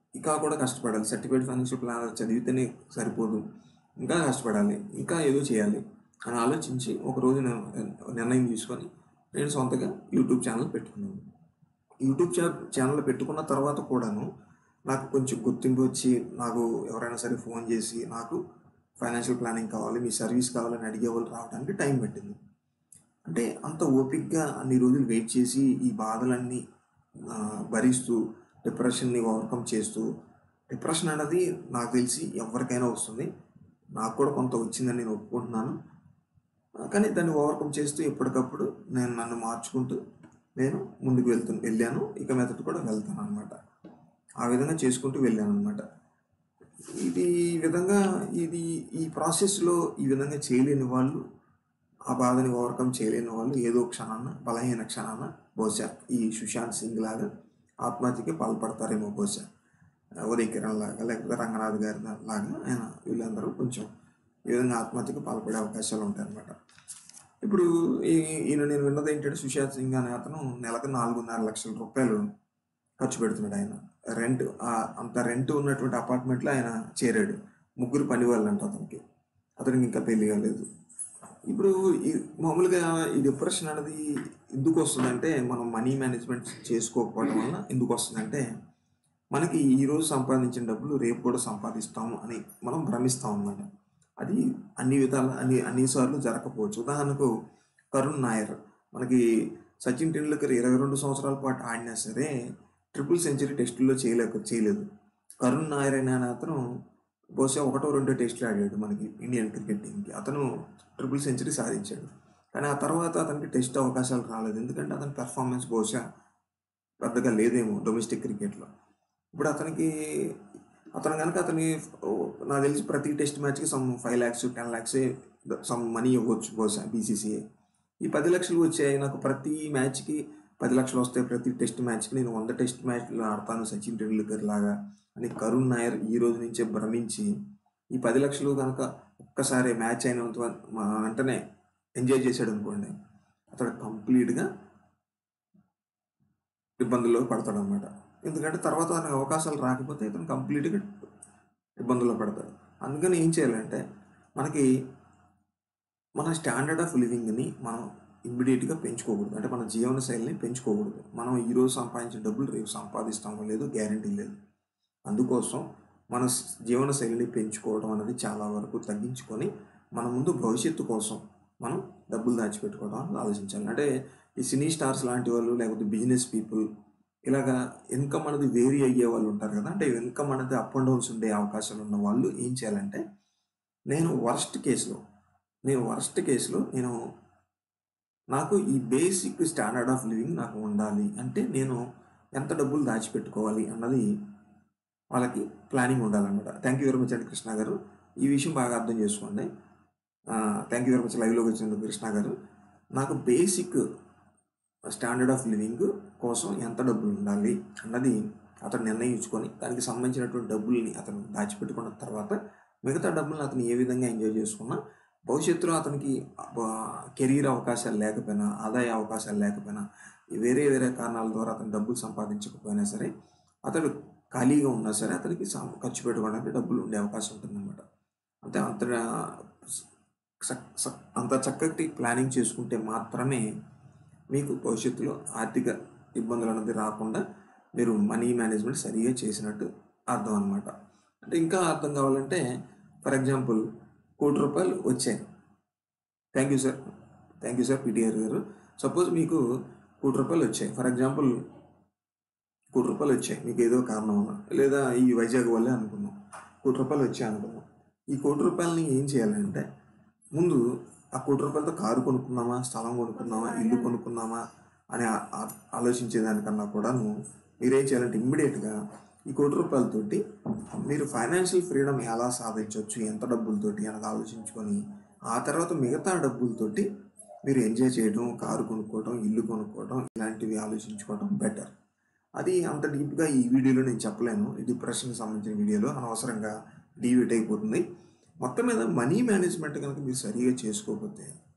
ఇంకా కూడా కష్టపడాలి సర్టిఫైడ్ ఫైనాన్షియల్ ప్లానర్ చదివితేనే సరిపోదు ఇంకా కష్టపడాలి ఇంకా ఏదో చేయాలి అని ఆలోచించి ఒక రోజు నేను నిర్ణయం తీసుకొని నేను సొంతగా యూట్యూబ్ ఛానల్ పెట్టుకున్నాను యూట్యూబ్ ఛా ఛానల్ పెట్టుకున్న తర్వాత కూడాను నాకు కొంచెం గుర్తింపు వచ్చి నాకు ఎవరైనా సరే ఫోన్ చేసి నాకు ఫైనాన్షియల్ ప్లానింగ్ కావాలి మీ సర్వీస్ కావాలని అడిగే వాళ్ళు రావడానికి టైం పట్టింది అంటే అంత ఓపిక్గా అన్ని రోజులు వెయిట్ చేసి ఈ బాధలన్నీ ఆ, భరిస్తూ డిప్రెషన్ని ఓవర్కమ్ చేస్తూ డిప్రెషన్ అనేది నాకు తెలిసి ఎవరికైనా వస్తుంది నాకు కూడా కొంత వచ్చిందని నేను ఒప్పుకుంటున్నాను ఆ, కానీ దాన్ని ఓవర్కమ్ చేస్తూ ఎప్పటికప్పుడు నేను నన్ను మార్చుకుంటూ నేను ముందుకు వెళ్తూ వెళ్ళాను ఇక మీదట కూడా వెళ్తాను అనమాట ఆ విధంగా చేసుకుంటూ వెళ్ళాను అనమాట ఇది ఈ విధంగా ఇది ఈ ప్రాసెస్లో ఈ విధంగా చేయలేని వాళ్ళు ఆ బాధని ఓవర్కమ్ చేయలేని వాళ్ళు ఏదో క్షణాన బలహీన క్షణాన బహుశా ఈ సుశాంత్ సింగ్ లాగా ఆత్మహత్యకి పాల్పడతారేమో బహుశా ఉదయ్ కిరణ్ లాగా లేకపోతే రంగనాథ్ గారి లాగా ఆయన వీళ్ళందరూ కొంచెం ఈ విధంగా ఆత్మహత్యకి పాల్పడే అవకాశాలు ఉంటాయి అన్నమాట ఇప్పుడు ఈ- ఈయన నేను విన్నది ఏంటంటే సుశాంత్ సింగ్ అనే అతను నెలకు నాలుగున్నర లక్షల రూపాయలు ఖర్చు పెడుతున్నాడు ఆయన రెంట్ అంత రెంట్ ఉన్నటువంటి అపార్ట్మెంట్లో ఆయన చేరాడు ముగ్గురు పని వాళ్ళు అంట అతనికి అతనికి ఇంకా పెళ్లి కాలేదు ఇప్పుడు ఈ మామూలుగా ఈ డిప్రెషన్ అనేది ఎందుకు వస్తుందంటే మనం మనీ మేనేజ్మెంట్ చేసుకోకపోవడం వల్ల ఎందుకు వస్తుందంటే మనకి ఈ రోజు సంపాదించిన డబ్బులు రేపు కూడా సంపాదిస్తాము అని మనం భ్రమిస్తాం అన్నమాట అది అన్ని విధాల అన్ని అన్ని సార్లు జరగకపోవచ్చు ఉదాహరణకు కరుణ్ నాయర్ మనకి సచిన్ టెండూల్కర్ ఇరవై రెండు సంవత్సరాల పాటు ఆడినా సరే ట్రిపుల్ సెంచరీ టెస్టుల్లో చేయలేక చేయలేదు కరుణ్ నాయర్ అనే అతను బహుశా ఒకటో రెండో టెస్టులు ఆడాడు మనకి ఇండియన్ క్రికెట్ టీంకి అతను ట్రిపుల్ సెంచరీ సాధించాడు కానీ ఆ తర్వాత అతనికి టెస్ట్ అవకాశాలు రాలేదు ఎందుకంటే అతని పెర్ఫార్మెన్స్ బహుశా పెద్దగా లేదేమో డొమెస్టిక్ క్రికెట్లో ఇప్పుడు అతనికి అతను కనుక అతని నాకు తెలిసి ప్రతి టెస్ట్ మ్యాచ్కి some five lakhs ten lakhs some money ఇవ్వచ్చు బహుశా బీసీసీఏ ఈ పది లక్షలు వచ్చాయి నాకు ప్రతి మ్యాచ్కి పది లక్షలు వస్తాయి ప్రతి టెస్ట్ మ్యాచ్కి నేను వంద టెస్ట్ మ్యాచ్లు ఆడతాను సచిన్ టెండూల్కర్ లాగా అని కరుణ్ నాయర్ ఈ రోజు నుంచే భ్రమించి ఈ పది లక్షలు కనుక ఒక్కసారి మ్యాచ్ అయినంత వన్- మా వెంటనే ఎంజాయ్ చేశాడు అనుకోండి అతడు కంప్లీట్గా ఇబ్బందుల్లో పడతాడు అనమాట ఎందుకంటే తర్వాత తనకు అవకాశాలు రాకపోతే ఇతను కంప్లీట్గా ఇబ్బందుల్లో పడతాడు అందుకని ఏం చేయాలంటే మనకి మన స్టాండర్డ్ ఆఫ్ లివింగ్ని మనం ఇమ్మీడియట్గా పెంచుకోకూడదు అంటే మన జీవన శైలిని పెంచుకోకూడదు మనం ఈరోజు సంపాదించిన డబ్బులు రేపు సంపాదిస్తామో లేదో గ్యారంటీ లేదు అందుకోసం మన స్- జీవన శైలిని పెంచుకోవడం అనేది చాలా వరకు తగ్గించుకొని మన ముందు భవిష్యత్తు కోసం మనం డబ్బులు దాచిపెట్టుకోవడం అనేది ఆలోచించాలి అంటే ఈ సినీ స్టార్స్ లాంటి వాళ్ళు లేకపోతే బిజినెస్ పీపుల్ ఇలాగా ఇన్కమ్ అనేది వేరీ అయ్యే వాళ్ళు ఉంటారు కదా అంటే ఇన్కమ్ అనేది అప్ అండ్ డౌన్స్ ఉండే అవకాశాలు ఉన్న వాళ్ళు ఏం చేయాలంటే నేను వర్స్ట్ కేసులో నేను వర్స్ట్ కేసులో నేను నాకు ఈ బేసిక్ స్టాండర్డ్ ఆఫ్ లివింగ్ నాకు ఉండాలి అంటే నేను ఎంత డబ్బులు దాచిపెట్టుకోవాలి అన్నది వాళ్ళకి ప్లానింగ్ ఉండాలన్నమాట థ్యాంక్ యూ వెరీ మచ్ అండి కృష్ణ గారు ఈ విషయం బాగా అర్థం చేసుకోండి థ్యాంక్ యూ వెరీ మచ్ లైవ్లోకి వచ్చినందుకు కృష్ణ గారు నాకు బేసిక్ స్టాండర్డ్ ఆఫ్ లివింగ్ కోసం ఎంత డబ్బులు ఉండాలి అన్నది అతను నిర్ణయించుకొని దానికి సంబంధించినటువంటి డబ్బుల్ని అతను దాచిపెట్టుకున్న తర్వాత మిగతా డబ్బుల్ని అతను ఏ విధంగా ఎంజాయ్ చేసుకున్నా భవిష్యత్తులో అతనికి కెరీర్ అవకాశాలు లేకపోయినా ఆదాయ అవకాశాలు లేకపోయినా వేరే వేరే కారణాల ద్వారా అతను డబ్బులు సంపాదించకపోయినా సరే అతడు ఖాళీగా ఉన్నా సరే అతనికి సం- ఖర్చు పెట్టుకోవడానికి డబ్బులు ఉండే అవకాశం ఉంటుందన్నమాట అంటే అంత సక్- సక్- అంత చక్కటి ప్లానింగ్ చేసుకుంటే మాత్రమే మీకు భవిష్యత్తులో ఆర్థిక ఇబ్బందులు అనేది రాకుండా మీరు మనీ మేనేజ్మెంట్ సరిగా చేసినట్టు అర్థం అనమాట అంటే ఇంకా అర్థం కావాలంటే ఫర్ ఎగ్జాంపుల్ కోటి రూపాయలు వచ్చాయి thank you sir thank you sir PTR garu suppose మీకు కోటి రూపాయలు వచ్చాయి ఫర్ ఎగ్జాంపుల్ కోటి రూపాయలు వచ్చాయి మీకు ఏదో కారణం వల్ల లేదా ఈ వైజాగ్ వల్లే అనుకుందాం కోటి రూపాయలు వచ్చాయి అనుకుందాం ఈ కోటి రూపాయలని ఏం చేయాలంటే ముందు ఆ కోటి రూపాయలతో కారు కొనుక్కుందామా స్థలం కొనుక్కుందామా ఇల్లు కొనుక్కుందామా అని ఆ- ఆ- ఆలోచించేదానికన్నా కూడాను మీరేం చేయాలంటే ఇమ్మీడియట్గా ఈ కోటి రూపాయలతోటి మీరు ఫైనాన్షియల్ ఫ్రీడమ్ ఎలా సాధించవచ్చు ఎంత డబ్బులతోటి అనేది ఆలోచించుకొని ఆ తర్వాత మిగతా డబ్బులతోటి మీరు ఎంజాయ్ చేయడం కారు కొనుక్కోవడం ఇల్లు కొనుక్కోవడం ఇలాంటివి ఆలోచించుకోవడం బెటర్ అది అంత డీప్గా ఈ వీడియోలో నేను చెప్పలేను ఈ డిప్రెషన్కి సంబంధించిన వీడియోలో అనవసరంగా డీవిట్ అయిపోతుంది మొత్తం మీద మనీ మేనేజ్మెంట్ కనుక మీరు సరిగా చేసుకోకపోతే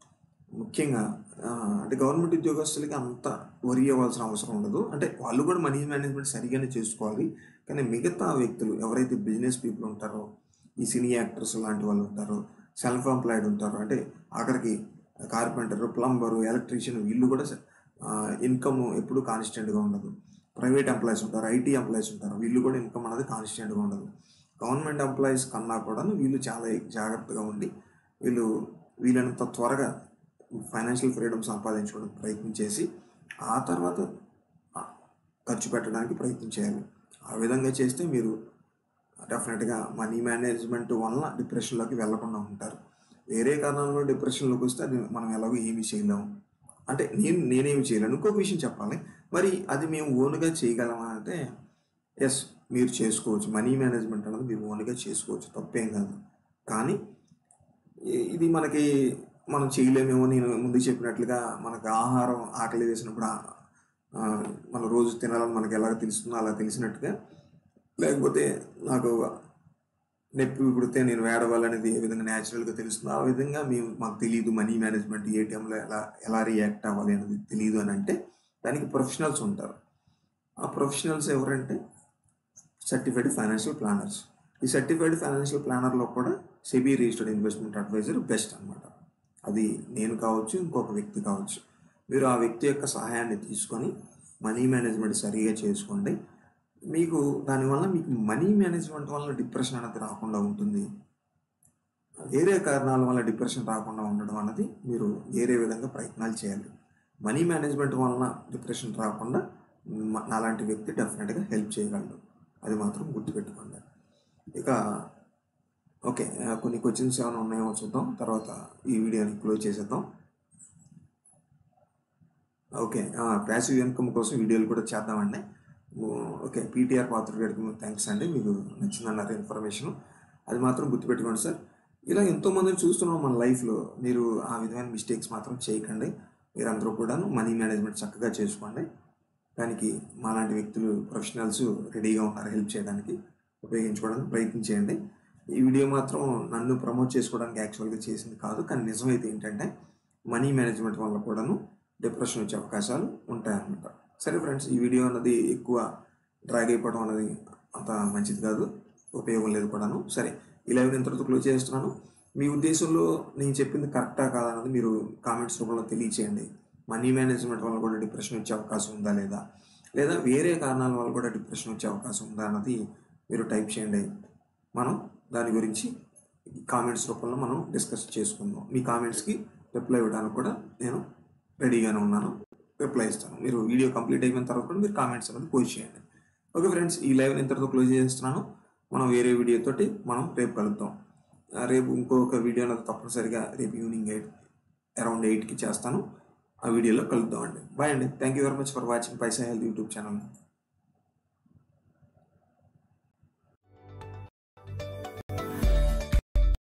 ముఖ్యంగా ఆ, అంటే గవర్నమెంట్ ఉద్యోగస్తులకి అంత వరి అవ్వాల్సిన అవసరం ఉండదు అంటే వాళ్ళు కూడా మనీ మేనేజ్మెంట్ సరిగానే చేసుకోవాలి కానీ మిగతా వ్యక్తులు ఎవరైతే బిజినెస్ పీపుల్ ఉంటారో ఈ సినీ యాక్టర్స్ లాంటి వాళ్ళు ఉంటారో సెల్ఫ్ ఎంప్లాయిడ్ ఉంటారో అంటే ఆఖరికి కార్పెంటర్ ప్లంబరు ఎలక్ట్రీషియన్ వీళ్ళు కూడా ఇన్కమ్ ఎప్పుడు కాన్స్టెంట్గా ఉండదు ప్రైవేట్ ఎంప్లాయీస్ ఉంటారు ఐటీ ఎంప్లాయీస్ ఉంటారు వీళ్ళు కూడా ఇన్కమ్ అనేది కాన్స్టెంట్గా ఉండదు గవర్నమెంట్ ఎంప్లాయీస్ కన్నా కూడా వీళ్ళు చాలా జాగ్రత్తగా ఉండి వీళ్ళు వీలైనంత త్వరగా ఫైనాన్షియల్ ఫ్రీడమ్ సంపాదించుకోవడానికి ప్రయత్నం చేసి ఆ తర్వాత ఆ, ఖర్చు పెట్టడానికి ప్రయత్నం చేయాలి ఆ విధంగా చేస్తే మీరు డెఫినెట్గా మనీ మేనేజ్మెంట్ వలన డిప్రెషన్లోకి వెళ్లకుండా ఉంటారు వేరే కారణంలో డిప్రెషన్లోకి వస్తే అది మనం ఎలాగో ఏమీ చేయలేము అంటే నేను నేనేమి చేయలేను ఇంకొక విషయం చెప్పాలి మరి అది మేము ఓన్గా చేయగలమా అంటే ఎస్ మీరు చేసుకోవచ్చు మనీ మేనేజ్మెంట్ అనేది మీరు ఓన్గా చేసుకోవచ్చు తప్పేం కాదు కానీ ఇ- ఇది మనకి మనం చేయలేమేమో నేను ముందు చెప్పినట్లుగా మనకు ఆహారం ఆకలి వేసినప్పుడు ఆ- ఆ, మన రోజు తినాలని మనకి ఎలాగ తెలుస్తుందో అలా తెలిసినట్టుగా లేకపోతే నాకు నొప్పి పుడితే నేను వేడవాలనేది ఏ విధంగా న్యాచురల్గా తెలుస్తుందో ఆ విధంగా మేము మాకు తెలియదు మనీ మేనేజ్మెంట్ ఏ టైంలో ఎలా ఎలా రియాక్ట్ అవ్వాలి అనేది తెలియదు అని అంటే దానికి ప్రొఫెషనల్స్ ఉంటారు ఆ ప్రొఫెషనల్స్ ఎవరంటే సర్టిఫైడ్ ఫైనాన్షియల్ ప్లానర్స్ ఈ సర్టిఫైడ్ ఫైనాన్షియల్ ప్లానర్లో కూడా SEBI registered investment adviser best అనమాట అది నేను కావచ్చు ఇంకొక వ్యక్తి కావచ్చు మీరు ఆ వ్యక్తి యొక్క సహాయాన్ని తీసుకొని మనీ మేనేజ్మెంట్ సరిగా చేసుకోండి మీకు దానివల్ల మీకు మనీ మేనేజ్మెంట్ వల్ల డిప్రెషన్ అనేది రాకుండా ఉంటుంది వేరే కారణాల వల్ల డిప్రెషన్ రాకుండా ఉండడం అన్నది మీరు వేరే విధంగా ప్రయత్నాలు చేయాలి మనీ మేనేజ్మెంట్ వలన డిప్రెషన్ రాకుండా మ- నాలాంటి వ్యక్తి డెఫినెట్గా హెల్ప్ చేయగలడు అది మాత్రం గుర్తుపెట్టుకోండి ఇక ఓకే ఆ, కొన్ని క్వశ్చన్స్ ఏమైనా ఉన్నాయో చూద్దాం తర్వాత ఈ వీడియోని క్లోజ్ చేసేద్దాం ఓకే ప్యాసివ్ ఇన్కమ్ కోసం వీడియోలు కూడా చేద్దామండి ఓ, ఓకే పీటీఆర్ పాత్ర గారికి థ్యాంక్స్ అండి మీకు నచ్చిందన్నారు ఇన్ఫర్మేషన్ అది మాత్రం గుర్తుపెట్టుకోండి సార్ ఇలా ఎంతోమందిని చూస్తున్నాం మన లైఫ్లో మీరు ఆ విధమైన మిస్టేక్స్ మాత్రం చేయకండి మీరందరూ కూడాను మనీ మేనేజ్మెంట్ చక్కగా చేసుకోండి దానికి మాలాంటి వ్యక్తులు ప్రొఫెషనల్స్ రెడీగా ఉన్నారు హెల్ప్ చేయడానికి ఉపయోగించుకోవడానికి ప్రయత్నం చేయండి ఈ వీడియో మాత్రం నన్ను ప్రమోట్ చేసుకోవడానికి యాక్చువల్గా చేసింది కాదు కానీ నిజమైతే ఏంటంటే మనీ మేనేజ్మెంట్ వల్ల కూడాను డిప్రెషన్ వచ్చే అవకాశాలు ఉంటాయన్నమాట సరే ఫ్రెండ్స్ ఈ వీడియో అన్నది ఎక్కువ డ్రాగ్ అయిపోవడం అనేది అంత మంచిది కాదు ఉపయోగం లేదు కూడాను సరే ఈ లైవ్ ఇంతటితో క్లోజ్ చేస్తున్నాను మీ ఉద్దేశంలో నేను చెప్పింది కరెక్టా కాదా అన్నది మీరు కామెంట్స్ రూపంలో తెలియచేయండి మనీ మేనేజ్మెంట్ వల్ల కూడా డిప్రెషన్ వచ్చే అవకాశం ఉందా లేదా లేదా వేరే కారణాల వల్ల కూడా డిప్రెషన్ వచ్చే అవకాశం ఉందా అన్నది మీరు టైప్ చేయండి మనం దాని గురించి కామెంట్స్ రూపంలో మనం డిస్కస్ చేసుకుందాం మీ కామెంట్స్కి రిప్లై ఇవ్వడానికి కూడా నేను రెడీగానే ఉన్నాను రిప్లై ఇస్తాను మీరు వీడియో కంప్లీట్ అయిపోయిన తర్వాత కూడా మీరు కామెంట్స్ అనేది పోస్ట్ చేయండి ఓకే ఫ్రెండ్స్ ఈ లైవ్ ఇంతటితో క్లోజ్ చేస్తున్నాను మనం వేరే వీడియో తోటి మనం రేపు కలుద్దాం ఆ, రేపు ఇంకొక వీడియో అనేది తప్పనిసరిగా రేపు ఈవినింగ్ ఎయిట్ అరౌండ్ ఎయిట్కి చేస్తాను ఆ వీడియోలో కలుద్దాం అండి బాయ్ అండి thank you very much for watching Paisa health YouTube channel